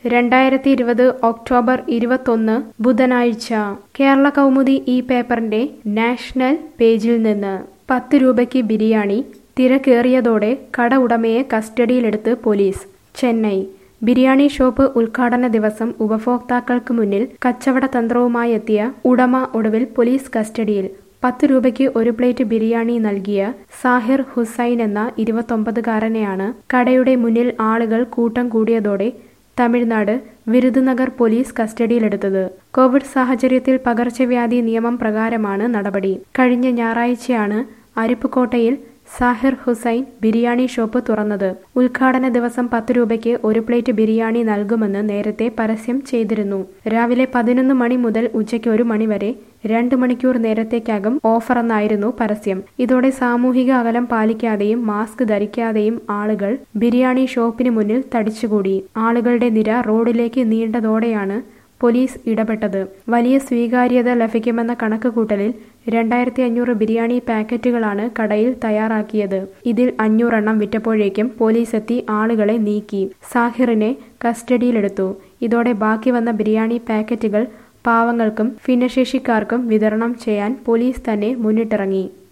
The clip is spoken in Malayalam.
രണ്ടായിരത്തി ഇരുപത് ഒക്ടോബർ ഇരുപത്തൊന്ന് ബുധനാഴ്ച കേരള കൗമുദി ഈ പേപ്പറിന്റെ നാഷണൽ പേജിൽ നിന്ന് പത്ത് രൂപയ്ക്ക് ബിരിയാണി തിരക്കേറിയതോടെ കട ഉടമയെ കസ്റ്റഡിയിലെടുത്ത് പോലീസ് ചെന്നൈ ബിരിയാണി ഷോപ്പ് ഉദ്ഘാടന ദിവസം ഉപഭോക്താക്കൾക്ക് മുന്നിൽ കച്ചവട തന്ത്രവുമായി എത്തിയ ഉടമ ഒടുവിൽ പോലീസ് കസ്റ്റഡിയിൽ പത്ത് രൂപയ്ക്ക് ഒരു പ്ലേറ്റ് ബിരിയാണി നൽകിയ സാഹിർ ഹുസൈൻ എന്ന ഇരുപത്തൊമ്പതുകാരനെയാണ് കടയുടെ മുന്നിൽ ആളുകൾ കൂട്ടം കൂടിയതോടെ തമിഴ്നാട് വിരുദുനഗർ പോലീസ് കസ്റ്റഡിയിലെടുത്തത് കോവിഡ് സാഹചര്യത്തിൽ പകർച്ചവ്യാധി നിയമം പ്രകാരമാണ് നടപടി കഴിഞ്ഞ ഞായറാഴ്ചയാണ് അരുപ്പുകോട്ടയിൽ സാഹിർ ഹുസൈൻ ബിരിയാണി ഷോപ്പ് തുറന്നത് ഉദ്ഘാടന ദിവസം പത്ത് രൂപയ്ക്ക് ഒരു പ്ലേറ്റ് ബിരിയാണി നൽകുമെന്ന് നേരത്തെ പരസ്യം ചെയ്തിരുന്നു രാവിലെ പതിനൊന്ന് മണി മുതൽ ഉച്ചയ്ക്ക് ഒരു മണി വരെ രണ്ട് മണിക്കൂർ നേരത്തേക്കകം ഓഫറെന്നായിരുന്നു പരസ്യം ഇതോടെ സാമൂഹിക അകലം പാലിക്കാതെയും മാസ്ക് ധരിക്കാതെയും ആളുകൾ ബിരിയാണി ഷോപ്പിന് മുന്നിൽ തടിച്ചുകൂടി ആളുകളുടെ നിര റോഡിലേക്ക് നീണ്ടതോടെയാണ് പോലീസ് ഇടപെട്ടത് വലിയ സ്വീകാര്യത ലഭിക്കുമെന്ന കണക്കുകൂട്ടലിൽ രണ്ടായിരത്തി അഞ്ഞൂറ് ബിരിയാണി പാക്കറ്റുകളാണ് കടയിൽ തയ്യാറാക്കിയത് ഇതിൽ അഞ്ഞൂറെണ്ണം വിറ്റപ്പോഴേക്കും പോലീസ് എത്തി ആളുകളെ നീക്കി സാഹിറിനെ കസ്റ്റഡിയിലെടുത്തു ഇതോടെ ബാക്കി വന്ന ബിരിയാണി പാക്കറ്റുകൾ പാവങ്ങൾക്കും ഭിന്നശേഷിക്കാർക്കും വിതരണം ചെയ്യാൻ പോലീസ് തന്നെ മുന്നിട്ടിറങ്ങി